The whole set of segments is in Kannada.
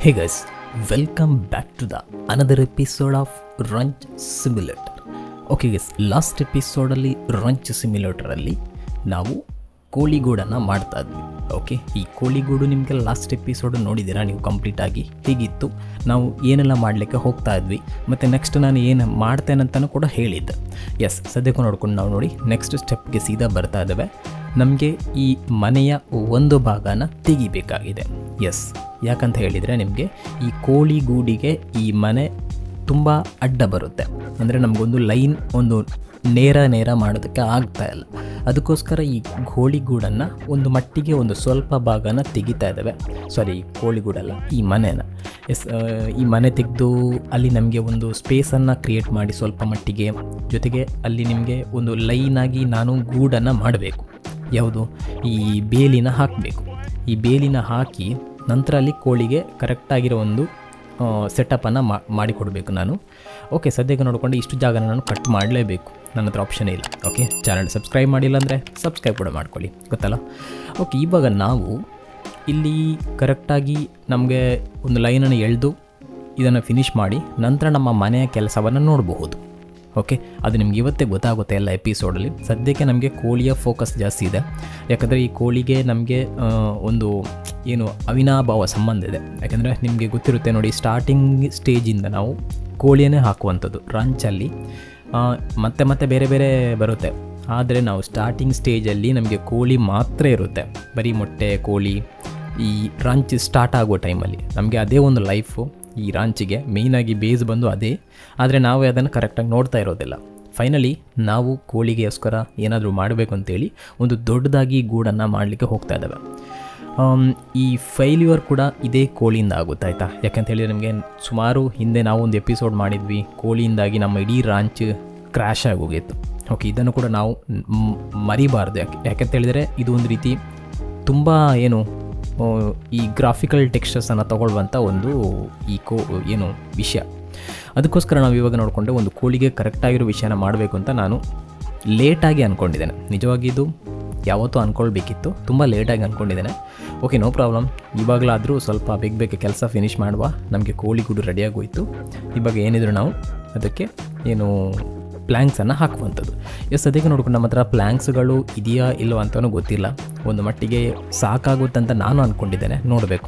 Hey guys, welcome back to the another episode of Ranch Simulator. Okay guys last ಎಪಿಸೋಡಲ್ಲಿ ರಂಚ್ ಸಿಮ್ಯುಲೇಟರಲ್ಲಿ ನಾವು ಕೋಳಿಗೂಡನ್ನು ಮಾಡ್ತಾ ಇದ್ವಿ ಓಕೆ ಈ ಕೋಳಿಗೂಡು ನಿಮಗೆ ಲಾಸ್ಟ್ ಎಪಿಸೋಡ್ ನೋಡಿದ್ದೀರಾ ನೀವು ಕಂಪ್ಲೀಟಾಗಿ ಹೀಗಿತ್ತು ನಾವು ಏನೆಲ್ಲ ಮಾಡಲಿಕ್ಕೆ ಹೋಗ್ತಾ ಇದ್ವಿ ಮತ್ತು ನೆಕ್ಸ್ಟ್ ನಾನು ಏನು ಮಾಡ್ತೇನಂತಲೂ ಕೂಡ ಹೇಳಿದ್ದೆ ಎಸ್ ಸದ್ಯಕ್ಕೂ ನೋಡ್ಕೊಂಡು ನಾವು ನೋಡಿ ನೆಕ್ಸ್ಟ್ ಸ್ಟೆಪ್ಗೆ ಸೀದಾ ಬರ್ತಾ ಇದ್ದೇವೆ ನಮಗೆ ಈ ಮನೆಯ ಒಂದು ಭಾಗನ ತೆಗಿಬೇಕಾಗಿದೆ ಎಸ್ ಯಾಕಂತ ಹೇಳಿದರೆ ನಿಮಗೆ ಈ ಕೋಳಿಗೂಡಿಗೆ ಈ ಮನೆ ತುಂಬ ಅಡ್ಡ ಬರುತ್ತೆ ಅಂದರೆ ನಮಗೊಂದು ಲೈನ್ ಒಂದು ನೇರ ನೇರ ಮಾಡೋದಕ್ಕೆ ಆಗ್ತಾ ಇಲ್ಲ ಅದಕ್ಕೋಸ್ಕರ ಈ ಕೋಳಿಗೂಡನ್ನು ಒಂದು ಮಟ್ಟಿಗೆ ಒಂದು ಸ್ವಲ್ಪ ಭಾಗನ ತೆಗಿತಾ ಇದ್ದಾವೆ ಸಾರಿ ಕೋಳಿಗೂಡಲ್ಲ ಈ ಮನೆನ ಎಸ್ ಆ, ಈ ಮನೆ ತೆಗೆದು ಅಲ್ಲಿ ನಮಗೆ ಒಂದು ಸ್ಪೇಸನ್ನು ಕ್ರಿಯೇಟ್ ಮಾಡಿ ಸ್ವಲ್ಪ ಮಟ್ಟಿಗೆ ಜೊತೆಗೆ ಅಲ್ಲಿ ನಿಮಗೆ ಒಂದು ಲೈನಾಗಿ ನಾನು ಗೂಡನ್ನು ಮಾಡಬೇಕು ಯಾವುದು ಈ ಬೇಲಿನ ಹಾಕಬೇಕು ಈ ಬೇಲಿನ ಹಾಕಿ ನಂತರ ಅಲ್ಲಿ ಕೋಳಿಗೆ ಕರೆಕ್ಟಾಗಿರೋ ಒಂದು ಸೆಟಪ್ಪನ್ನು ಮಾಡಿಕೊಡ್ಬೇಕು ನಾನು ಓಕೆ ಸದ್ಯಕ್ಕೆ ನೋಡಿಕೊಂಡು ಇಷ್ಟು ಜಾಗನ ನಾನು ಕಟ್ ಮಾಡಲೇಬೇಕು ನನ್ನ ಹತ್ರ ಆಪ್ಷನ್ ಇಲ್ಲ ಓಕೆ ಚಾನಲ್ ಸಬ್ಸ್ಕ್ರೈಬ್ ಮಾಡಿಲ್ಲ ಅಂದರೆ ಸಬ್ಸ್ಕ್ರೈಬ್ ಕೂಡ ಮಾಡ್ಕೊಳ್ಳಿ ಗೊತ್ತಲ್ಲ ಓಕೆ ಇವಾಗ ನಾವು ಇಲ್ಲಿ ಕರೆಕ್ಟಾಗಿ ನಮಗೆ ಒಂದು ಲೈನನ್ನು ಎಳೆದು ಇದನ್ನು ಫಿನಿಷ್ ಮಾಡಿ ನಂತರ ನಮ್ಮ ಮನೆಯ ಕೆಲಸವನ್ನು ನೋಡಬಹುದು ಓಕೆ ಅದು ನಿಮ್ಗೆ ಇವತ್ತೇ ಗೊತ್ತಾಗುತ್ತೆ ಎಲ್ಲ ಎಪಿಸೋಡಲ್ಲಿ ಸದ್ಯಕ್ಕೆ ನಮಗೆ ಕೋಳಿಯ ಫೋಕಸ್ ಜಾಸ್ತಿ ಇದೆ ಯಾಕಂದರೆ ಈ ಕೋಳಿಗೆ ನಮಗೆ ಆ, ಒಂದು ಏನು ಅವಿನಾಭಾವ ಸಂಬಂಧ ಇದೆ ಯಾಕಂದರೆ ನಿಮಗೆ ಗೊತ್ತಿರುತ್ತೆ ನೋಡಿ ಸ್ಟಾರ್ಟಿಂಗ್ ಸ್ಟೇಜಿಂದ ನಾವು ಕೋಳಿಯನ್ನೇ ಹಾಕುವಂಥದ್ದು ರಾಂಚಲ್ಲಿ ಆ, ಮತ್ತೆ ಮತ್ತೆ ಬೇರೆ ಬೇರೆ ಬರುತ್ತೆ ಆದರೆ ನಾವು ಸ್ಟಾರ್ಟಿಂಗ್ ಸ್ಟೇಜಲ್ಲಿ ನಮಗೆ ಕೋಳಿ ಮಾತ್ರ ಇರುತ್ತೆ ಬರೀ ಮೊಟ್ಟೆ ಕೋಳಿ ಈ ರಾಂಚ್ ಸ್ಟಾರ್ಟ್ ಆಗೋ ಟೈಮಲ್ಲಿ ನಮಗೆ ಅದೇ ಒಂದು ಲೈಫು ಈ ರಾಂಚಿಗೆ ಮೇಯ್ನಾಗಿ ಬೇಸ್ ಬಂದು ಅದೇ ಆದರೆ ನಾವೇ ಅದನ್ನು ಕರೆಕ್ಟಾಗಿ ನೋಡ್ತಾ ಇರೋದಿಲ್ಲ ಫೈನಲಿ ನಾವು ಕೋಳಿಗೆಗೋಸ್ಕರ ಏನಾದರೂ ಮಾಡಬೇಕು ಅಂತೇಳಿ ಒಂದು ದೊಡ್ಡದಾಗಿ ಗೂಡನ್ನು ಮಾಡಲಿಕ್ಕೆ ಹೋಗ್ತಾ ಇದ್ದಾವೆ ಆಮ್, ಈ ಫೈಲ್ಯೂರ್ ಕೂಡ ಇದೇ ಕೋಳಿಯಿಂದ ಆಗುತ್ತೆ ಆಯಿತಾ ಯಾಕಂತ ಹೇಳಿದ್ರೆ ನಿಮಗೆ ಸುಮಾರು ಹಿಂದೆ ನಾವು ಒಂದು ಎಪಿಸೋಡ್ ಮಾಡಿದ್ವಿ ಕೋಳಿಯಿಂದಾಗಿ ನಮ್ಮ ಇಡೀ ರಾಂಚ್ ಕ್ರ್ಯಾಶ್ ಆಗೋಗಿತ್ತು ಓಕೆ ಇದನ್ನು ಕೂಡ ನಾವು ಮ್- ಮರಿಬಾರ್ದು ಯಾಕೆ ಯಾಕಂತ ಹೇಳಿದರೆ ಇದು ಒಂದು ರೀತಿ ತುಂಬ ಏನು ಆ, ಈ ಗ್ರಾಫಿಕಲ್ ಟೆಕ್ಸ್ಚರ್ಸನ್ನು ತಗೊಳ್ಳುವಂಥ ಒಂದು ಈ ಕೋ ಏನು ವಿಷಯ ಅದಕ್ಕೋಸ್ಕರ ನಾವು ಇವಾಗ ನೋಡಿಕೊಂಡೆ ಒಂದು ಕೋಳಿಗೆ ಕರೆಕ್ಟಾಗಿರೋ ವಿಷಯನ ಮಾಡಬೇಕು ಅಂತ ನಾನು ಲೇಟಾಗಿ ಅಂದ್ಕೊಂಡಿದ್ದೇನೆ ನಿಜವಾಗಿ ಇದು ಯಾವತ್ತೂ ಅಂದ್ಕೊಳ್ಬೇಕಿತ್ತು ತುಂಬ ಲೇಟಾಗಿ ಅಂದ್ಕೊಂಡಿದ್ದೇನೆ ಓಕೆ ನೋ ಪ್ರಾಬ್ಲಮ್ ಇವಾಗಲಾದರೂ ಸ್ವಲ್ಪ ಬೇಗ ಬೇಗ ಕೆಲಸ ಫಿನಿಷ್ ಮಾಡುವ ನಮಗೆ ಕೋಳಿಗೂಡು ರೆಡಿಯಾಗೋಯ್ತು ಇವಾಗ ಏನಿದ್ರು ನಾವು ಅದಕ್ಕೆ ಏನು ಪ್ಲ್ಯಾಂಕ್ಸನ್ನು ಹಾಕುವಂಥದ್ದು ಎಸ್ ಅದಕ್ಕೆ ನೋಡ್ಕೊಂಡು ನಮ್ಮ ಹತ್ರ ಪ್ಲ್ಯಾಂಕ್ಸ್ಗಳು ಇದೆಯಾ ಇಲ್ಲೋ ಅಂತಲೂ ಗೊತ್ತಿಲ್ಲ ಒಂದು ಮಟ್ಟಿಗೆ ಸಾಕಾಗುತ್ತಂತ ನಾನು ಅಂದ್ಕೊಂಡಿದ್ದೇನೆ ನೋಡಬೇಕು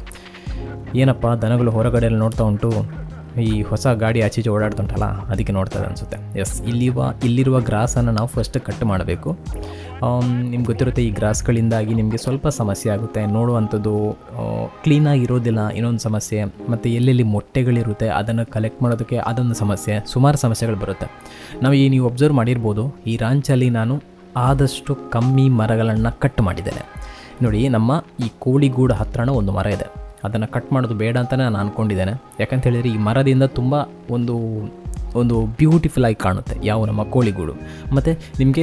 ಏನಪ್ಪ ದನಗಳು ಹೊರಗಡೆಯಲ್ಲಿ ನೋಡ್ತಾ ಉಂಟು ಈ ಹೊಸ ಗಾಡಿ ಆಚೀಚೆ ಓಡಾಡ್ತುಂಟಲ್ಲ ಅದಕ್ಕೆ ನೋಡ್ತದೆ ಅನಿಸುತ್ತೆ ಎಸ್ ಇಲ್ಲಿರುವ ಇಲ್ಲಿರುವ ಗ್ರಾಸನ್ನು ನಾವು ಫಸ್ಟ್ ಕಟ್ ಮಾಡಬೇಕು ನಿಮ್ಗೆ ಗೊತ್ತಿರುತ್ತೆ ಈ ಗ್ರಾಸ್ಗಳಿಂದಾಗಿ ನಿಮಗೆ ಸ್ವಲ್ಪ ಸಮಸ್ಯೆ ಆಗುತ್ತೆ ನೋಡುವಂಥದ್ದು ಕ್ಲೀನಾಗಿ ಇರೋದಿಲ್ಲ ಇನ್ನೊಂದು ಸಮಸ್ಯೆ ಮತ್ತು ಎಲ್ಲೆಲ್ಲಿ ಮೊಟ್ಟೆಗಳಿರುತ್ತೆ ಅದನ್ನು ಕಲೆಕ್ಟ್ ಮಾಡೋದಕ್ಕೆ ಅದೊಂದು ಸಮಸ್ಯೆ ಸುಮಾರು ಸಮಸ್ಯೆಗಳು ಬರುತ್ತೆ ನಾವು ಈ ನೀವು ಅಬ್ಸರ್ವ್ ಮಾಡಿರ್ಬೋದು ಈ ರಾಂಚಲ್ಲಿ ನಾನು ಆದಷ್ಟು ಕಮ್ಮಿ ಮರಗಳನ್ನು ಕಟ್ ಮಾಡಿದ್ದೇನೆ ನೋಡಿ ನಮ್ಮ ಈ ಕೋಳಿಗೂಡು ಹತ್ರನ ಒಂದು ಮರ ಇದೆ ಅದನ್ನು ಕಟ್ ಮಾಡೋದು ಬೇಡ ಅಂತಲೇ ನಾನು ಅಂದ್ಕೊಂಡಿದ್ದೇನೆ ಯಾಕಂತ ಹೇಳಿದರೆ ಈ ಮರದಿಂದ ತುಂಬ ಒಂದು ಒಂದು ಬ್ಯೂಟಿಫುಲ್ ಆಗಿ ಕಾಣುತ್ತೆ ಯಾವ ನಮ್ಮ ಕೋಳಿಗೂಡು ಮತ್ತು ನಿಮಗೆ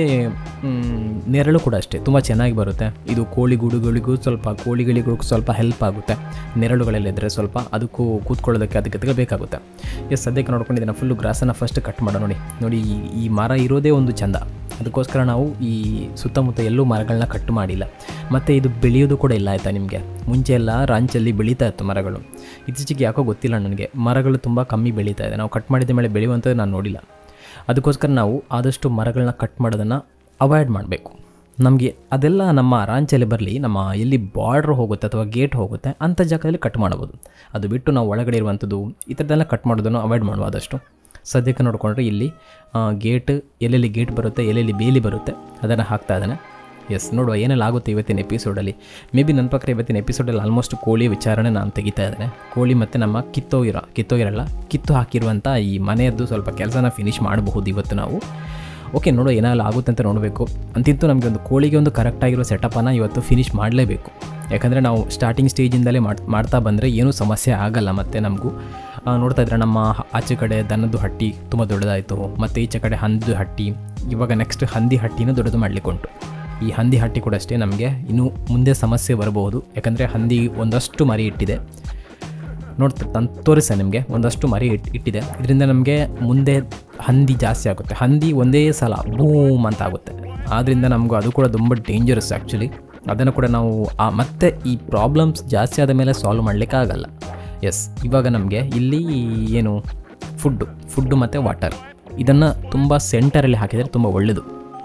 ನೆರಳು ಕೂಡ ಅಷ್ಟೇ ತುಂಬ ಚೆನ್ನಾಗಿ ಬರುತ್ತೆ ಇದು ಕೋಳಿಗೂಡುಗಳಿಗೂ ಸ್ವಲ್ಪ ಕೋಳಿಗಳಿಗೂ ಸ್ವಲ್ಪ ಹೆಲ್ಪ್ ಆಗುತ್ತೆ ನೆರಳುಗಳೆಲ್ಲ ಇದ್ದರೆ ಸ್ವಲ್ಪ ಅದಕ್ಕೂ ಕೂತ್ಕೊಳ್ಳೋದಕ್ಕೆ ಅದಕ್ಕೆ ಅದಕ್ಕೆ ಬೇಕಾಗುತ್ತೆ ಎಸ್ ಸದ್ಯಕ್ಕೆ ನೋಡ್ಕೊಂಡು ಇದನ್ನು ಫುಲ್ಲು ಗ್ರಾಸನ್ನು ಫಸ್ಟ್ ಕಟ್ ಮಾಡೋ ನೋಡಿ ನೋಡಿ ಈ- ಈ ಮರ ಇರೋದೇ ಒಂದು ಚಂದ ಅದಕ್ಕೋಸ್ಕರ ನಾವು ಈ ಸುತ್ತಮುತ್ತ ಎಲ್ಲೂ ಮರಗಳನ್ನ ಕಟ್ ಮಾಡಿಲ್ಲ ಮತ್ತು ಇದು ಬೆಳೆಯೋದು ಕೂಡ ಇಲ್ಲ ಆಯಿತಾ ನಿಮಗೆ ಮುಂಚೆ ಎಲ್ಲ ರಾಂಚಲ್ಲಿ ಬೆಳೀತಾ ಇತ್ತು ಮರಗಳು ಇತ್ತೀಚೆಗೆ ಯಾಕೋ ಗೊತ್ತಿಲ್ಲ ನನಗೆ ಮರಗಳು ತುಂಬ ಕಮ್ಮಿ ಬೆಳೀತಾ ಇದೆ ನಾವು ಕಟ್ ಮಾಡಿದ ಮೇಲೆ ಬೆಳೆಯುವಂಥದ್ದು ನಾನು ನೋಡಿಲ್ಲ ಅದಕ್ಕೋಸ್ಕರ ನಾವು ಆದಷ್ಟು ಮರಗಳನ್ನ ಕಟ್ ಮಾಡೋದನ್ನು ಅವಾಯ್ಡ್ ಮಾಡಬೇಕು ನಮಗೆ ಅದೆಲ್ಲ ನಮ್ಮ ರಾಂಚಲ್ಲಿ ಬರಲಿ ನಮ್ಮ ಎಲ್ಲಿ ಬಾರ್ಡ್ರ್ ಹೋಗುತ್ತೆ ಅಥವಾ ಗೇಟ್ ಹೋಗುತ್ತೆ ಅಂಥ ಜಾಗದಲ್ಲಿ ಕಟ್ ಮಾಡ್ಬೋದು ಅದು ಬಿಟ್ಟು ನಾವು ಒಳಗಡೆ ಇರುವಂಥದ್ದು ಈ ಥರದ್ದೆಲ್ಲ ಕಟ್ ಮಾಡೋದನ್ನು ಅವಾಯ್ಡ್ ಮಾಡುವ ಆದಷ್ಟು ಸದ್ಯಕ್ಕೆ ನೋಡಿಕೊಂಡ್ರೆ ಇಲ್ಲಿ ಗೇಟ್ ಎಲ್ಲೆಲ್ಲಿ ಗೇಟ್ ಬರುತ್ತೆ ಎಲ್ಲೆಲ್ಲಿ ಬೇಲಿ ಬರುತ್ತೆ ಅದನ್ನು ಹಾಕ್ತಾ ಇದ್ದಾನೆ ಎಸ್ ನೋಡುವ ಏನೆಲ್ಲ ಆಗುತ್ತೆ ಇವತ್ತಿನ ಎಪಿಸೋಡಲ್ಲಿ ಮೇ ಬಿ ನನ್ನ ಪ್ರಕಾರ ಇವತ್ತಿನ ಎಪಿಸೋಡಲ್ಲಿ ಆಲ್ಮೋಸ್ಟ್ ಕೋಳಿ ವಿಚಾರಣೆ ನಾನು ತೆಗಿತಾ ಇದ್ದೇನೆ ಕೋಳಿ ಮತ್ತು ನಮ್ಮ ಕಿತ್ತೋಗಿರೋ ಕಿತ್ತೋಗಿರಲ್ಲ ಕಿತ್ತು ಹಾಕಿರುವಂಥ ಈ ಮನೆಯದ್ದು ಸ್ವಲ್ಪ ಕೆಲಸನ ಫಿನಿಷ್ ಮಾಡಬಹುದು ಇವತ್ತು ನಾವು ಓಕೆ ನೋಡೋ ಏನೆಲ್ಲ ಆಗುತ್ತೆ ಅಂತ ನೋಡಬೇಕು ಅಂತಿಂತೂ ನಮಗೆ ಒಂದು ಕೋಳಿಗೆ ಒಂದು ಕರೆಕ್ಟಾಗಿರೋ ಸೆಟಪನ್ನು ಇವತ್ತು ಫಿನಿಷ್ ಮಾಡಲೇಬೇಕು ಯಾಕಂದರೆ ನಾವು ಸ್ಟಾರ್ಟಿಂಗ್ ಸ್ಟೇಜಿಂದಲೇ ಮಾಡ್ ಮಾಡ್ತಾ ಬಂದರೆ ಏನೂ ಸಮಸ್ಯೆ ಆಗಲ್ಲ ಮತ್ತು ನಮಗೂ ಆ, ನೋಡ್ತಾ ಇದ್ರೆ ನಮ್ಮ ಹ- ಆಚೆ ಕಡೆ ದನದ್ದು ಹಟ್ಟಿ ತುಂಬ ದೊಡ್ಡದಾಯಿತು ಮತ್ತು ಈಚೆ ಕಡೆ ಹಂದಿ ಹಟ್ಟಿ ಇವಾಗ ನೆಕ್ಸ್ಟ್ ಹಂದಿ ಹಟ್ಟಿನೂ ದೊಡ್ಡದು ಮಾಡಲಿಕ್ಕೆ ಉಂಟು ಈ ಹಂದಿ ಹಟ್ಟಿ ಕೂಡ ಅಷ್ಟೇ ನಮಗೆ ಇನ್ನೂ ಮುಂದೆ ಸಮಸ್ಯೆ ಬರಬಹುದು ಯಾಕಂದರೆ ಹಂದಿ ಒಂದಷ್ಟು ಮರಿ ಇಟ್ಟಿದೆ ನೋಡ್ತಾ ನಾನು ತೋರಿಸ ನಿಮಗೆ ಒಂದಷ್ಟು ಮರಿ ಇಟ್ ಇಟ್ಟಿದೆ ಇದರಿಂದ ನಮಗೆ ಮುಂದೆ ಹಂದಿ ಜಾಸ್ತಿ ಆಗುತ್ತೆ ಹಂದಿ ಒಂದೇ ಸಲ ಬೂಮ್ ಅಂತ ಆಗುತ್ತೆ ಆದ್ದರಿಂದ ನಮಗೂ ಅದು ಕೂಡ ತುಂಬ ಡೇಂಜರಸ್ ಆ್ಯಕ್ಚುಲಿ ಅದನ್ನು ಕೂಡ ನಾವು ಆ ಮತ್ತೆ ಈ ಪ್ರಾಬ್ಲಮ್ಸ್ ಜಾಸ್ತಿ ಆದ ಮೇಲೆ ಸಾಲ್ವ್ ಮಾಡಲಿಕ್ಕೆ ಆಗಲ್ಲ ಎಸ್ ಇವಾಗ ನಮಗೆ ಇಲ್ಲಿ ಏನು ಫುಡ್ಡು ಫುಡ್ಡು ಮತ್ತು ವಾಟರ್ ಇದನ್ನು ತುಂಬ ಸೆಂಟರಲ್ಲಿ ಹಾಕಿದರೆ ತುಂಬ ಒಳ್ಳೆಯದು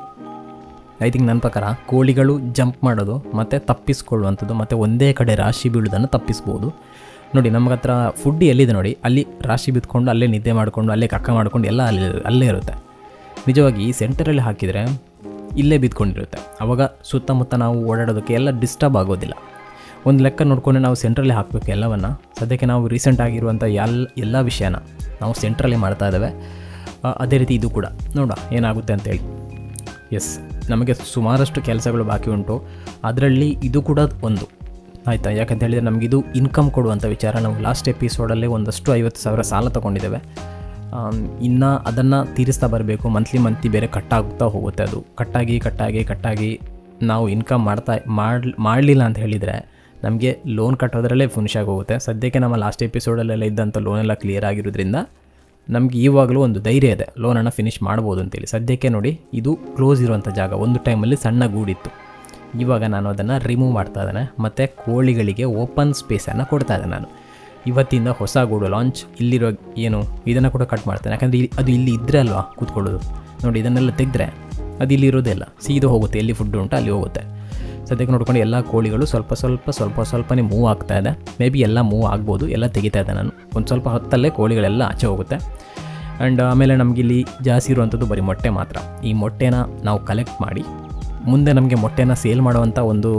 ಐ ಥಿಂಕ್ ನನ್ನ ಪ್ರಕಾರ ಕೋಳಿಗಳು ಜಂಪ್ ಮಾಡೋದು ಮತ್ತು ತಪ್ಪಿಸ್ಕೊಳ್ಳುವಂಥದ್ದು ಮತ್ತು ಒಂದೇ ಕಡೆ ರಾಶಿ ಬೀಳೋದನ್ನು ತಪ್ಪಿಸ್ಬೋದು ನೋಡಿ ನಮ್ಗೆ ಹತ್ರ ಫುಡ್ ಎಲ್ಲಿದೆ ನೋಡಿ ಅಲ್ಲಿ ರಾಶಿ ಬಿದ್ಕೊಂಡು ಅಲ್ಲೇ ನಿದ್ದೆ ಮಾಡಿಕೊಂಡು ಅಲ್ಲೇ ಕಕ್ಕ ಮಾಡ್ಕೊಂಡು ಎಲ್ಲ ಅಲ್ಲಿ ಅಲ್ಲೇ ಇರುತ್ತೆ ನಿಜವಾಗಿ ಸೆಂಟರಲ್ಲಿ ಹಾಕಿದರೆ ಇಲ್ಲೇ ಬಿದ್ಕೊಂಡಿರುತ್ತೆ ಆವಾಗ ಸುತ್ತಮುತ್ತ ನಾವು ಓಡಾಡೋದಕ್ಕೆ ಎಲ್ಲ ಡಿಸ್ಟರ್ಬ್ ಆಗೋದಿಲ್ಲ ಒಂದು ಲೆಕ್ಕ ನೋಡ್ಕೊಂಡು ನಾವು ಸೆಂಟ್ರಲ್ಲಿ ಹಾಕಬೇಕು ಎಲ್ಲವನ್ನು ಸದ್ಯಕ್ಕೆ ನಾವು ರೀಸೆಂಟ್ ಆಗಿರುವಂಥ ಎಲ್ಲ ಎಲ್ಲ ವಿಷಯನ ನಾವು ಸೆಂಟ್ರಲ್ಲಿ ಮಾಡ್ತಾ ಇದ್ದೇವೆ ಆ, ಅದೇ ರೀತಿ ಇದು ಕೂಡ ನೋಡ ಏನಾಗುತ್ತೆ ಅಂತೇಳಿ ಎಸ್ ನಮಗೆ ಸುಮಾರಷ್ಟು ಕೆಲಸಗಳು ಬಾಕಿ ಉಂಟು ಅದರಲ್ಲಿ ಇದು ಕೂಡ ಒಂದು ಆಯಿತಾ ಯಾಕಂತ ಹೇಳಿದರೆ ನಮಗಿದು ಇನ್ಕಮ್ ಕೊಡುವಂಥ ವಿಚಾರ ನಾವು ಲಾಸ್ಟ್ ಎಪಿಸೋಡಲ್ಲೇ ಒಂದಷ್ಟು ಐವತ್ತು ಸಾವಿರ ಸಾಲ ತೊಗೊಂಡಿದ್ದೇವೆ ಇನ್ನು ಅದನ್ನು ತೀರಿಸ್ತಾ ಬರಬೇಕು ಮಂತ್ಲಿ ಮಂತ್ಲಿ ಬೇರೆ ಕಟ್ಟಾಗ್ತಾ ಹೋಗುತ್ತೆ ಅದು ಕಟ್ಟಾಗಿ ಕಟ್ಟಾಗಿ ಕಟ್ಟಾಗಿ ನಾವು ಇನ್ಕಮ್ ಮಾಡ್ತಾ ಮಾಡಿ ಮಾಡಲಿಲ್ಲ ಅಂತ ಹೇಳಿದರೆ ನಮಗೆ ಲೋನ್ ಕಟ್ಟೋದ್ರಲ್ಲೇ ಫಿನಿಶ್ ಆಗಿ ಹೋಗುತ್ತೆ ಸದ್ಯಕ್ಕೆ ನಮ್ಮ ಲಾಸ್ಟ್ ಎಪಿಸೋಡಲ್ಲೆಲ್ಲ ಇದ್ದಂಥ ಲೋನೆಲ್ಲ ಕ್ಲಿಯರ್ ಆಗಿರೋದ್ರಿಂದ ನಮ್ಗೆ ಇವಾಗಲೂ ಒಂದು ಧೈರ್ಯ ಇದೆ ಲೋನನ್ನು ಫಿನಿಶ್ ಮಾಡ್ಬೋದು ಅಂತೇಳಿ ಸದ್ಯಕ್ಕೆ ನೋಡಿ ಇದು ಕ್ಲೋಸ್ ಇರುವಂಥ ಜಾಗ ಒಂದು ಟೈಮಲ್ಲಿ ಸಣ್ಣ ಗೂಡಿತ್ತು ಇವಾಗ ನಾನು ಅದನ್ನು ರಿಮೂವ್ ಮಾಡ್ತಾ ಇದ್ದೇನೆ ಮತ್ತು ಕೋಳಿಗಳಿಗೆ ಓಪನ್ ಸ್ಪೇಸನ್ನು ಕೊಡ್ತಾ ಇದ್ದೇನೆ ನಾನು ಇವತ್ತಿಂದ ಹೊಸ ಗೂಡು ಲಾಂಚ್ ಇಲ್ಲಿರೋ ಏನು ಇದನ್ನು ಕೂಡ ಕಟ್ ಮಾಡ್ತೇನೆ ಯಾಕಂದರೆ ಅದು ಇಲ್ಲಿ ಇದ್ದರೆ ಅಲ್ವಾ ಕೂತ್ಕೊಳ್ಳೋದು ನೋಡಿ ಇದನ್ನೆಲ್ಲ ತೆಗೆದ್ರೆ ಅದು ಇಲ್ಲಿ ಇರೋದೇ ಇಲ್ಲ ಸೀದಾ ಹೋಗುತ್ತೆ ಎಲ್ಲಿ ಫುಡ್ ಉಂಟು ಅಲ್ಲಿ ಹೋಗುತ್ತೆ ಸದ್ಯಕ್ಕೆ ನೋಡ್ಕೊಂಡು ಎಲ್ಲ ಕೋಳಿಗಳು ಸ್ವಲ್ಪ ಸ್ವಲ್ಪ ಸ್ವಲ್ಪ ಸ್ವಲ್ಪನೇ ಮೂವ್ ಆಗ್ತಾ ಇದೆ ಮೇ ಬಿ ಎಲ್ಲ ಮೂವ್ ಆಗ್ಬೋದು ಎಲ್ಲ ತೆಗಿತಾ ಇದ್ದೆ ನಾನು ಒಂದು ಸ್ವಲ್ಪ ಹೊತ್ತಲ್ಲೇ ಕೋಳಿಗಳೆಲ್ಲ ಆಚೆ ಹೋಗುತ್ತೆ ಆ್ಯಂಡ್ ಆಮೇಲೆ ನಮಗಿಲ್ಲಿ ಜಾಸ್ತಿ ಇರುವಂಥದ್ದು ಬರೀ ಮೊಟ್ಟೆ ಮಾತ್ರ ಈ ಮೊಟ್ಟೆನ ನಾವು ಕಲೆಕ್ಟ್ ಮಾಡಿ ಮುಂದೆ ನಮಗೆ ಮೊಟ್ಟೆನ ಸೇಲ್ ಮಾಡುವಂಥ ಒಂದು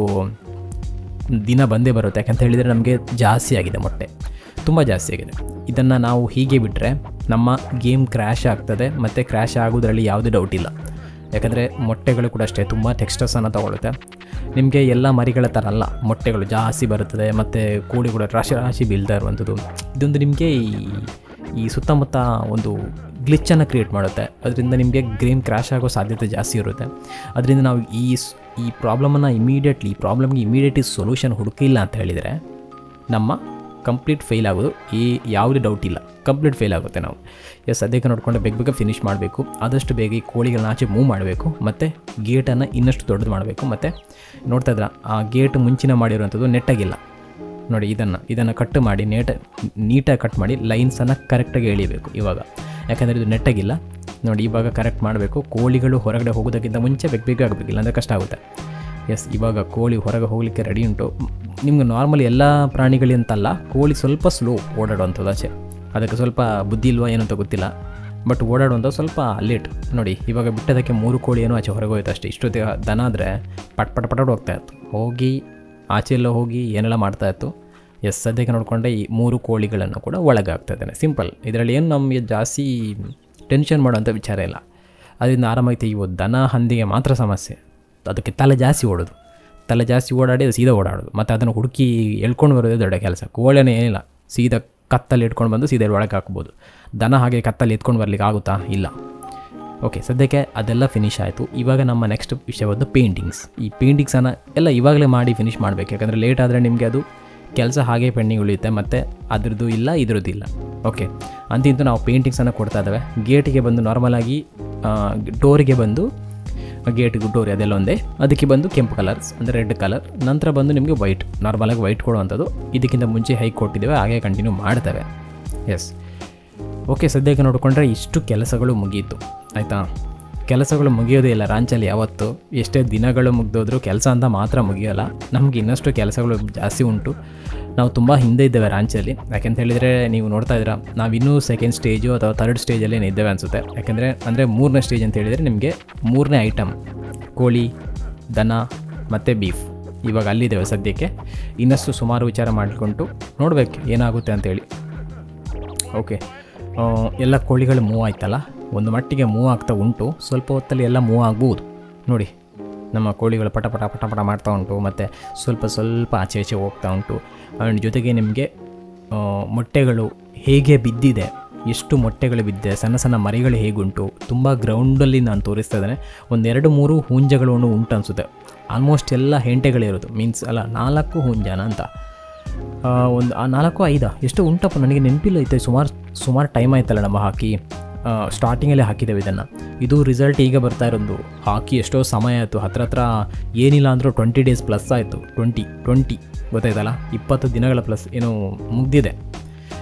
ದಿನ ಬಂದೇ ಬರುತ್ತೆ ಯಾಕಂತ ಹೇಳಿದರೆ ನಮಗೆ ಜಾಸ್ತಿ ಆಗಿದೆ ಮೊಟ್ಟೆ ತುಂಬ ಜಾಸ್ತಿ ಆಗಿದೆ ಇದನ್ನು ನಾವು ಹೀಗೆ ಬಿಟ್ಟರೆ ನಮ್ಮ ಗೇಮ್ ಕ್ರ್ಯಾಶ್ ಆಗ್ತದೆ ಮತ್ತು ಕ್ರ್ಯಾಶ್ ಆಗೋದ್ರಲ್ಲಿ ಯಾವುದೇ ಡೌಟ್ ಇಲ್ಲ ಯಾಕಂದರೆ ಮೊಟ್ಟೆಗಳು ಕೂಡ ಅಷ್ಟೇ ತುಂಬ ಟೆಕ್ಸ್ಟರ್ಸನ್ನು ತಗೊಳುತ್ತೆ ನಿಮಗೆ ಎಲ್ಲ ಮರಿಗಳ ಥರ ಅಲ್ಲ ಮೊಟ್ಟೆಗಳು ಜಾಸ್ತಿ ಬರುತ್ತದೆ ಮತ್ತು ಕೋಳಿ ಕೂಡ ರಾಶಿ ರಾಶಿ ಬೀಳ್ತಾ ಇರುವಂಥದ್ದು ಇದೊಂದು ನಿಮಗೆ ಈ ಈ ಸುತ್ತಮುತ್ತ ಒಂದು ಗ್ಲಿಚ್ಚನ್ನು ಕ್ರಿಯೇಟ್ ಮಾಡುತ್ತೆ ಅದರಿಂದ ನಿಮಗೆ ಗೇಮ್ ಕ್ರ್ಯಾಶ್ ಆಗೋ ಸಾಧ್ಯತೆ ಜಾಸ್ತಿ ಇರುತ್ತೆ ಅದರಿಂದ ನಾವು ಈ ಸ್- ಈ ಪ್ರಾಬ್ಲಮನ್ನು ಇಮಿಡಿಯೇಟ್ಲಿ ಈ ಪ್ರಾಬ್ಲಮ್ಗೆ ಇಮಿಡಿಯೇಟ್ಲಿ ಸೊಲ್ಯೂಷನ್ ಹುಡುಕಿಲ್ಲ ಅಂತ ಹೇಳಿದರೆ ನಮ್ಮ ಕಂಪ್ಲೀಟ್ ಫೇಲ್ ಆಗೋದು ಈ ಯಾವುದೇ ಡೌಟ್ ಇಲ್ಲ ಕಂಪ್ಲೀಟ್ ಫೇಲ್ ಆಗುತ್ತೆ ನಾವು ಎಸ್ ಸದ್ಯಕ್ಕೆ ನೋಡಿಕೊಂಡು ಬೇಗ ಬೇಗ ಫಿನಿಷ್ ಮಾಡಬೇಕು ಆದಷ್ಟು ಬೇಗ ಈ ಕೋಳಿಗಳನ್ನ ಆಚೆ ಮೂವ್ ಮಾಡಬೇಕು ಮತ್ತು ಗೇಟನ್ನು ಇನ್ನಷ್ಟು ದೊಡ್ಡದು ಮಾಡಬೇಕು ಮತ್ತು ನೋಡ್ತಾ ಇದ್ರ ಆ ಗೇಟ್ ಮುಂಚಿನ ಮಾಡಿರುವಂಥದ್ದು ನೆಟ್ಟಾಗಿಲ್ಲ ನೋಡಿ ಇದನ್ನು ಇದನ್ನು ಕಟ್ ಮಾಡಿ ನೇಟ ನೀಟಾಗಿ ಕಟ್ ಮಾಡಿ ಲೈನ್ಸನ್ನು ಕರೆಕ್ಟಾಗಿ ಎಳಿಬೇಕು ಇವಾಗ ಯಾಕಂದರೆ ಇದು ನೆಟ್ಟಾಗಿಲ್ಲ ನೋಡಿ ಇವಾಗ ಕರೆಕ್ಟ್ ಮಾಡಬೇಕು ಕೋಳಿಗಳು ಹೊರಗಡೆ ಹೋಗೋದಕ್ಕಿಂತ ಮುಂಚೆ ಬೇಗ ಬೇಗ ಆಗಬೇಕಿಲ್ಲ ಅಂದರೆ ಕಷ್ಟ ಆಗುತ್ತೆ ಎಸ್ ಇವಾಗ ಕೋಳಿ ಹೊರಗೆ ಹೋಗಲಿಕ್ಕೆ ರೆಡಿ ಉಂಟು ನಿಮ್ಗೆ ನಾರ್ಮಲಿ ಎಲ್ಲ ಪ್ರಾಣಿಗಳಿಂತಲ್ಲ ಕೋಳಿ ಸ್ವಲ್ಪ ಸ್ಲೋ ಓಡಾಡುವಂಥದ್ದು ಆಚೆ ಅದಕ್ಕೆ ಸ್ವಲ್ಪ ಬುದ್ಧಿ ಇಲ್ವಾ ಏನೋ ಅಂತ ಗೊತ್ತಿಲ್ಲ ಬಟ್ ಓಡಾಡುವಂಥ ಸ್ವಲ್ಪ ಲೇಟ್ ನೋಡಿ ಇವಾಗ ಬಿಟ್ಟದಕ್ಕೆ ಮೂರು ಕೋಳಿ ಏನೋ ಆಚೆ ಹೊರಗೆ ಹೋಯ್ತು ಅಷ್ಟೇ ಇಷ್ಟೊತ್ತಿಗೆ ದನ ಆದರೆ ಪಟ್ ಪಟ್ ಪಟ್ ಹೋಗ್ತಾ ಇತ್ತು ಹೋಗಿ ಆಚೆ ಎಲ್ಲ ಹೋಗಿ ಏನೆಲ್ಲ ಮಾಡ್ತಾ ಇತ್ತು ಎಸ್ ಸದ್ಯಕ್ಕೆ ನೋಡಿಕೊಂಡೆ ಈ ಮೂರು ಕೋಳಿಗಳನ್ನು ಕೂಡ ಒಳಗಾಗ್ತಾ ಇದ್ದಾನೆ ಸಿಂಪಲ್ ಇದರಲ್ಲಿ ಏನು ನಮಗೆ ಜಾಸ್ತಿ ಟೆನ್ಷನ್ ಮಾಡೋಂಥ ವಿಚಾರ ಇಲ್ಲ ಅದರಿಂದ ಆರಾಮಾಗಿ ತೆಗಿಬೋದು ದನ ಹಂದಿಗೆ ಮಾತ್ರ ಸಮಸ್ಯೆ ಅದಕ್ಕೆ ತಲೆ ಜಾಸ್ತಿ ಓಡೋದು ತಲೆ ಜಾಸ್ತಿ ಓಡಾಡಿ ಅದು ಸೀದಾ ಓಡಾಡೋದು ಮತ್ತು ಅದನ್ನು ಹುಡುಕಿ ಎಳ್ಕೊಂಡು ಬರೋದೇ ದೊಡ್ಡ ಕೆಲಸ ಕೋಳಿನೇ ಏನಿಲ್ಲ ಸೀದಾ ಕತ್ತಲ್ಲಿ ಇಟ್ಕೊಂಡು ಬಂದು ಸೀದಾ ಒಳಗೆ ಹಾಕ್ಬೋದು ದನ ಹಾಗೆ ಕತ್ತಲ್ಲಿ ಎತ್ಕೊಂಡು ಬರ್ಲಿಕ್ಕೆ ಆಗುತ್ತಾ ಇಲ್ಲ ಓಕೆ ಸದ್ಯಕ್ಕೆ ಅದೆಲ್ಲ ಫಿನಿಶ್ ಆಯಿತು ಇವಾಗ ನಮ್ಮ ನೆಕ್ಸ್ಟ್ ವಿಷಯ ಬಂದು ಪೇಂಟಿಂಗ್ಸ್ ಈ ಪೇಂಟಿಂಗ್ಸನ್ನು ಎಲ್ಲ ಇವಾಗಲೇ ಮಾಡಿ ಫಿನಿಷ್ ಮಾಡಬೇಕು ಯಾಕಂದರೆ ಲೇಟ್ ಆದರೆ ನಿಮಗೆ ಅದು ಕೆಲಸ ಹಾಗೆ ಪೆಂಡಿಂಗ್ ಉಳಿಯುತ್ತೆ ಮತ್ತು ಅದ್ರದ್ದು ಇಲ್ಲ ಇದ್ರದ್ದು ಇಲ್ಲ ಓಕೆ ಅಂತಿಂತೂ ನಾವು ಪೇಂಟಿಂಗ್ಸನ್ನು ಕೊಡ್ತಾ ಇದ್ದಾವೆ ಗೇಟಿಗೆ ಬಂದು ನಾರ್ಮಲಾಗಿ ಡೋರಿಗೆ ಬಂದು ಗೇಟ್ಗೆ ಡೋರಿ ಅದೆಲ್ಲ ಒಂದೇ ಅದಕ್ಕೆ ಬಂದು ಕೆಂಪು ಕಲರ್ಸ್ ಅಂದರೆ ರೆಡ್ ಕಲರ್ ನಂತರ ಬಂದು ನಿಮಗೆ ವೈಟ್ ನಾರ್ಮಲಾಗಿ ವೈಟ್ ಕೊಡುವಂಥದ್ದು ಇದಕ್ಕಿಂತ ಮುಂಚೆ ಹೈಕ್ ಕೊಟ್ಟಿದ್ದೇವೆ ಹಾಗೆ ಕಂಟಿನ್ಯೂ ಮಾಡ್ತೇವೆ ಎಸ್ ಓಕೆ ಸದ್ಯಕ್ಕೆ ನೋಡಿಕೊಂಡ್ರೆ ಇಷ್ಟು ಕೆಲಸಗಳು ಮುಗೀತು ಆಯಿತಾ ಕೆಲಸಗಳು ಮುಗಿಯೋದೇ ಇಲ್ಲ ರಾಂಚಲ್ಲಿ ಯಾವತ್ತು ಎಷ್ಟೇ ದಿನಗಳು ಮುಗ್ದೋದ್ರೂ ಕೆಲಸ ಅಂತ ಮಾತ್ರ ಮುಗಿಯೋಲ್ಲ ನಮಗೆ ಇನ್ನಷ್ಟು ಕೆಲಸಗಳು ಜಾಸ್ತಿ ಉಂಟು ನಾವು ತುಂಬ ಹಿಂದೆ ಇದ್ದೇವೆ ರಾಂಚಲ್ಲಿ ಯಾಕೆಂತ ಹೇಳಿದರೆ ನೀವು ನೋಡ್ತಾ ಇದ್ದೀರಾ ನಾವಿನ್ನೂ ಸೆಕೆಂಡ್ ಸ್ಟೇಜು ಅಥವಾ ಥರ್ಡ್ ಸ್ಟೇಜಲ್ಲಿ ಇದ್ದೇವೆ ಅನಿಸುತ್ತೆ ಯಾಕೆಂದರೆ ಅಂದರೆ ಮೂರನೇ ಸ್ಟೇಜ್ ಅಂತ ಹೇಳಿದರೆ ನಿಮಗೆ ಮೂರನೇ ಐಟಮ್ ಕೋಳಿ ದನ ಮತ್ತು ಬೀಫ್ ಇವಾಗ ಅಲ್ಲಿದ್ದೇವೆ ಸದ್ಯಕ್ಕೆ ಇನ್ನಷ್ಟು ಸುಮಾರು ವಿಚಾರ ಮಾಡಿಕೊಂಡು ನೋಡಬೇಕು ಏನಾಗುತ್ತೆ ಅಂತೇಳಿ ಓಕೆ ಆ, ಎಲ್ಲ ಕೋಳಿಗಳು ಮೂವ್ ಆಯ್ತಲ್ಲ ಒಂದು ಮಟ್ಟಿಗೆ ಮೂವ್ ಆಗ್ತಾ ಉಂಟು ಸ್ವಲ್ಪ ಹೊತ್ತಲ್ಲಿ ಎಲ್ಲ ಮೂವ್ ಆಗ್ಬೋದು ನೋಡಿ ನಮ್ಮ ಕೋಳಿಗಳು ಪಟ ಪಟ ಪಟ ಪಟ ಮಾಡ್ತಾ ಉಂಟು ಮತ್ತು ಸ್ವಲ್ಪ ಸ್ವಲ್ಪ ಆಚೆ ಆಚೆ ಹೋಗ್ತಾ ಉಂಟು ಆ್ಯಂಡ್ ಜೊತೆಗೆ ನಿಮಗೆ ಆ, ಮೊಟ್ಟೆಗಳು ಹೇಗೆ ಬಿದ್ದಿದೆ ಎಷ್ಟು ಮೊಟ್ಟೆಗಳು ಬಿದ್ದಿದೆ ಸಣ್ಣ ಸಣ್ಣ ಮರಿಗಳು ಹೇಗುಂಟು ತುಂಬ ಗ್ರೌಂಡಲ್ಲಿ ನಾನು ತೋರಿಸ್ತಾ ಇದ್ದೇನೆ ಒಂದೆರಡು ಮೂರು ಹುಂಜಗಳು ಉಂಟು ಅನಿಸುತ್ತೆ ಆಲ್ಮೋಸ್ಟ್ ಎಲ್ಲ ಹೆಂಟೆಗಳಿರೋದು ಮೀನ್ಸ್ ಅಲ್ಲ ನಾಲ್ಕು ಹುಂಜನ ಅಂತ ಆ, ಒಂದು ಆ ನಾಲ್ಕು ಐದಾ ಎಷ್ಟು ಉಂಟಪ್ಪ ನನಗೆ ನೆನಪಿಲ್ಲ ಐತೆ ಸುಮಾರು ಸುಮಾರು ಟೈಮ್ ಆಯ್ತಲ್ಲ ನಮ್ಮ ಹಾಕಿ ಸ್ಟಾರ್ಟಿಂಗಲ್ಲೇ ಹಾಕಿದ್ದೇವೆ ಇದನ್ನು ಇದು ರಿಸಲ್ಟ್ ಈಗ ಬರ್ತಾ ಇರೋದು ಹಾಕಿ ಎಷ್ಟೋ ಸಮಯ ಆಯಿತು ಹತ್ರ ಹತ್ರ ಏನಿಲ್ಲ ಅಂದರೂ ಟ್ವೆಂಟಿ ಡೇಸ್ ಪ್ಲಸ್ ಆಯಿತು ಟ್ವೆಂಟಿ ಟ್ವೆಂಟಿ ಗೊತ್ತಾಯ್ತಲ್ಲ ಇಪ್ಪತ್ತು ದಿನಗಳ ಪ್ಲಸ್ ಏನು ಮುಗ್ದಿದೆ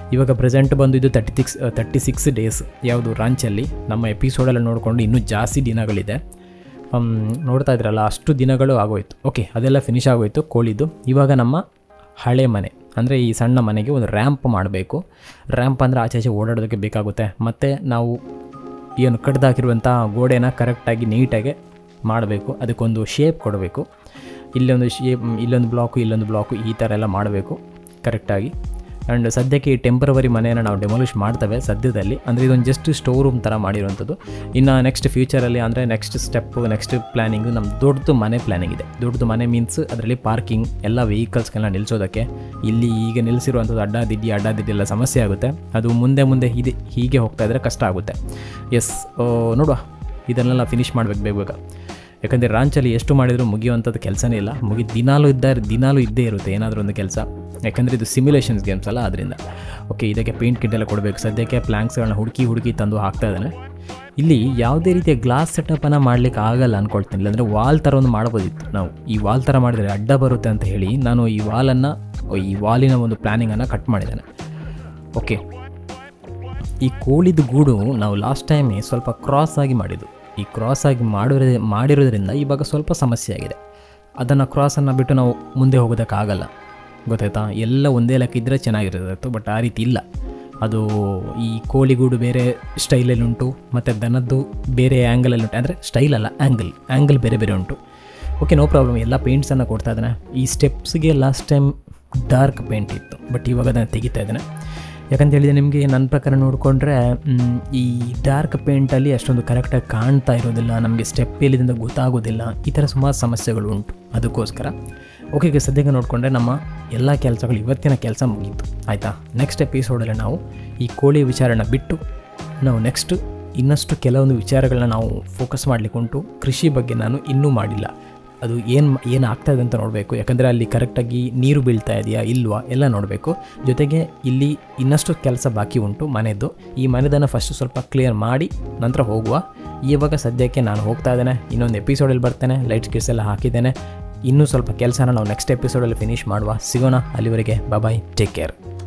ಇವಾಗ ಪ್ರೆಸೆಂಟ್ ಬಂದು ಇದು thirty six thirty six days ಯಾವುದು ರಾಂಚಲ್ಲಿ ನಮ್ಮ ಎಪಿಸೋಡೆಲ್ಲ ನೋಡಿಕೊಂಡು ಇನ್ನೂ ಜಾಸ್ತಿ ದಿನಗಳಿದೆ ಹಮ್, ನೋಡ್ತಾ ಇದ್ರಲ್ಲ ಅಷ್ಟು ದಿನಗಳು ಆಗೋಯ್ತು ಓಕೆ ಅದೆಲ್ಲ ಫಿನಿಶ್ ಆಗೋಯ್ತು ಕೋಳಿದು ಇವಾಗ ನಮ್ಮ ಹಳೆ ಮನೆ ಅಂದರೆ ಈ ಸಣ್ಣ ಮನೆಗೆ ಒಂದು ರ್ಯಾಂಪ್ ಮಾಡಬೇಕು ರ್ಯಾಂಪ್ ಅಂದರೆ ಆಚೆ ಆಚೆ ಓಡಾಡೋದಕ್ಕೆ ಬೇಕಾಗುತ್ತೆ ಮತ್ತು ನಾವು ಏನು ಕಡ್ದಾಕಿರುವಂಥ ಗೋಡೆನ ಕರೆಕ್ಟಾಗಿ ನೀಟಾಗಿ ಮಾಡಬೇಕು ಅದಕ್ಕೊಂದು ಶೇಪ್ ಕೊಡಬೇಕು ಇಲ್ಲೊಂದು ಶೇಪ್ ಇಲ್ಲೊಂದು ಬ್ಲಾಕು ಇಲ್ಲೊಂದು ಬ್ಲಾಕು ಈ ಥರ ಎಲ್ಲ ಮಾಡಬೇಕು ಕರೆಕ್ಟಾಗಿ ಆ್ಯಂಡ್ ಸದ್ಯಕ್ಕೆ ಈ ಟೆಂಪ್ರವರಿ ಮನೆಯನ್ನು ನಾವು ಡೆಮಾಲಿಷ್ ಮಾಡ್ತೇವೆ ಸದ್ಯದಲ್ಲಿ ಅಂದರೆ ಇದೊಂದು ಜಸ್ಟ್ ಸ್ಟೋರ್ ರೂಮ್ ಥರ ಮಾಡಿರುವಂಥದ್ದು ಇನ್ನು ನೆಕ್ಸ್ಟ್ ಫ್ಯೂಚರಲ್ಲಿ ಅಂದರೆ ನೆಕ್ಸ್ಟ್ ಸ್ಟೆಪ್ಪು ನೆಕ್ಸ್ಟ್ ಪ್ಲ್ಯಾನಿಂಗು ನಮ್ಮ ದೊಡ್ಡದು ಮನೆ ಪ್ಲ್ಯಾನಿಂಗ್ ಇದೆ ದೊಡ್ಡದು ಮನೆ ಮೀನ್ಸ್ ಅದರಲ್ಲಿ ಪಾರ್ಕಿಂಗ್ ಎಲ್ಲ ವೆಹಿಕಲ್ಸ್ಗಳನ್ನ ನಿಲ್ಲಿಸೋದಕ್ಕೆ ಇಲ್ಲಿ ಈಗ ನಿಲ್ಲಿಸಿರುವಂಥದ್ದು ಅಡ್ಡ ದಿಡ್ಡಿ ಅಡ್ಡ ದಿಡ್ಡಿ ಎಲ್ಲ ಸಮಸ್ಯೆ ಆಗುತ್ತೆ ಅದು ಮುಂದೆ ಮುಂದೆ ಇದೆ ಹೀಗೆ ಹೋಗ್ತಾ ಇದ್ದರೆ ಕಷ್ಟ ಆಗುತ್ತೆ ಎಸ್ ನೋಡುವ ಇದನ್ನೆಲ್ಲ ಫಿನಿಷ್ ಮಾಡಬೇಕು ಬೇಗ ಬೇಗ ಯಾಕಂದರೆ ರಾಂಚಲ್ಲಿ ಎಷ್ಟು ಮಾಡಿದರೂ ಮುಗಿಯುವಂಥದ್ದು ಕೆಲಸನೇ ಇಲ್ಲ ಮುಗಿ ದಿನಾಲೂ ಇದ್ದ ದಿನಾಲೂ ಇದ್ದೇ ಇರುತ್ತೆ ಏನಾದರೂ ಒಂದು ಕೆಲಸ ಯಾಕಂದರೆ ಇದು ಸಿಮ್ಯುಲೇಷನ್ಸ್ ಗೇಮ್ಸ್ ಅಲ್ಲ ಅದರಿಂದ ಓಕೆ ಇದಕ್ಕೆ ಪೇಂಟ್ ಕಿಟ್ ಎಲ್ಲ ಕೊಡಬೇಕು ಸದ್ಯಕ್ಕೆ ಪ್ಲ್ಯಾಂಕ್ಸ್ಗಳನ್ನ ಹುಡುಕಿ ಹುಡುಕಿ ತಂದು ಹಾಕ್ತಾ ಇದ್ದಾನೆ ಇಲ್ಲಿ ಯಾವುದೇ ರೀತಿಯ ಗ್ಲಾಸ್ ಸೆಟಪ್ಪನ್ನು ಮಾಡಲಿಕ್ಕೆ ಆಗಲ್ಲ ಅಂದ್ಕೊಳ್ತೀನಿ ಇಲ್ಲಾಂದರೆ ವಾಲ್ ಥರ ಒಂದು ಮಾಡ್ಬೋದಿತ್ತು ನಾವು ಈ ವಾಲ್ ಥರ ಮಾಡಿದರೆ ಅಡ್ಡ ಬರುತ್ತೆ ಅಂತ ಹೇಳಿ ನಾನು ಈ ವಾಲನ್ನು ಈ ವಾಲಿನ ಒಂದು ಪ್ಲ್ಯಾನಿಂಗನ್ನು ಕಟ್ ಮಾಡಿದ್ದೇನೆ ಓಕೆ ಈ ಕೋಳಿದ ಗೂಡು ನಾವು ಲಾಸ್ಟ್ ಟೈಮೇ ಸ್ವಲ್ಪ ಕ್ರಾಸ್ ಆಗಿ ಮಾಡಿದ್ದು ಈ ಕ್ರಾಸ್ ಆಗಿ ಮಾಡಿರೋ ಮಾಡಿರೋದ್ರಿಂದ ಇವಾಗ ಸ್ವಲ್ಪ ಸಮಸ್ಯೆ ಆಗಿದೆ ಅದನ್ನು ಕ್ರಾಸನ್ನು ಬಿಟ್ಟು ನಾವು ಮುಂದೆ ಹೋಗೋದಕ್ಕಾಗಲ್ಲ ಗೊತ್ತಾಯ್ತಾ ಎಲ್ಲ ಒಂದೇ ಲೆಕ್ಕ ಇದ್ದರೆ ಚೆನ್ನಾಗಿರೋದಿತ್ತು ಬಟ್ ಆ ರೀತಿ ಇಲ್ಲ ಅದು ಈ ಕೋಳಿಗೂಡು ಬೇರೆ ಸ್ಟೈಲಲ್ಲಿ ಉಂಟು ಮತ್ತು ದನದ್ದು ಬೇರೆ ಆ್ಯಂಗಲಲ್ಲಿ ಉಂಟು ಅಂದರೆ ಸ್ಟೈಲ್ ಅಲ್ಲ ಆ್ಯಂಗಲ್ ಆ್ಯಂಗಲ್ ಬೇರೆ ಬೇರೆ ಉಂಟು ಓಕೆ ನೋ ಪ್ರಾಬ್ಲಮ್ ಎಲ್ಲ ಪೇಂಟ್ಸನ್ನು ಕೊಡ್ತಾ ಇದ್ದಾನೆ ಈ ಸ್ಟೆಪ್ಸ್ಗೆ ಲಾಸ್ಟ್ ಟೈಮ್ ಡಾರ್ಕ್ ಪೇಂಟ್ ಇತ್ತು ಬಟ್ ಇವಾಗ ಅದನ್ನು ತೆಗಿತಾ ಇದ್ದಾನೆ ಯಾಕಂತ ಹೇಳಿದರೆ ನಿಮಗೆ ನನ್ನ ಪ್ರಕಾರ ನೋಡಿಕೊಂಡ್ರೆ ಈ ಡಾರ್ಕ್ ಪೇಂಟಲ್ಲಿ ಅಷ್ಟೊಂದು ಕರೆಕ್ಟಾಗಿ ಕಾಣ್ತಾ ಇರೋದಿಲ್ಲ ನಮಗೆ ಸ್ಟೆಪ್ ಎಲ್ಲಿದಿಂದ ಗೊತ್ತಾಗೋದಿಲ್ಲ ಈ ಥರ ಸುಮಾರು ಸಮಸ್ಯೆಗಳು ಉಂಟು ಅದಕ್ಕೋಸ್ಕರ ಓಕೆ ಈಗ ಸದ್ಯಕ್ಕೆ ನೋಡಿಕೊಂಡ್ರೆ ನಮ್ಮ ಎಲ್ಲ ಕೆಲಸಗಳು ಇವತ್ತಿನ ಕೆಲಸ ಮುಗೀತು ಆಯಿತಾ ನೆಕ್ಸ್ಟ್ ಎಪಿಸೋಡಲ್ಲಿ ನಾವು ಈ ಕೋಳಿ ವಿಚಾರನ ಬಿಟ್ಟು ನಾವು ನೆಕ್ಸ್ಟ್ ಇನ್ನಷ್ಟು ಕೆಲವೊಂದು ವಿಚಾರಗಳನ್ನ ನಾವು ಫೋಕಸ್ ಮಾಡಲಿಕ್ಕೆ ಉಂಟು ಕೃಷಿ ಬಗ್ಗೆ ನಾನು ಇನ್ನೂ ಮಾಡಿಲ್ಲ ಅದು ಏನು ಏನು ಆಗ್ತಾ ಇದೆ ಅಂತ ನೋಡಬೇಕು ಯಾಕಂದರೆ ಅಲ್ಲಿ ಕರೆಕ್ಟಾಗಿ ನೀರು ಬೀಳ್ತಾ ಇದೆಯಾ ಇಲ್ವಾ ಎಲ್ಲ ನೋಡಬೇಕು ಜೊತೆಗೆ ಇಲ್ಲಿ ಇನ್ನಷ್ಟು ಕೆಲಸ ಬಾಕಿ ಉಂಟು ಮನೆಯದ್ದು ಈ ಮನೆದನ್ನು ಫಸ್ಟ್ ಸ್ವಲ್ಪ ಕ್ಲಿಯರ್ ಮಾಡಿ ನಂತರ ಹೋಗುವ ಇವಾಗ ಸದ್ಯಕ್ಕೆ ನಾನು ಹೋಗ್ತಾ ಇದ್ದೇನೆ ಇನ್ನೊಂದು ಎಪಿಸೋಡಲ್ಲಿ ಬರ್ತೇನೆ ಲೈಟ್ಸ್ ಗಿಟ್ಸ್ ಎಲ್ಲ ಹಾಕಿದ್ದೇನೆ ಇನ್ನೂ ಸ್ವಲ್ಪ ಕೆಲಸನ ನಾವು ನೆಕ್ಸ್ಟ್ ಎಪಿಸೋಡಲ್ಲಿ ಫಿನಿಷ್ ಮಾಡುವ ಸಿಗೋಣ ಅಲ್ಲಿವರೆಗೆ ಬಾಯ್ ಟೇಕ್ ಕೇರ್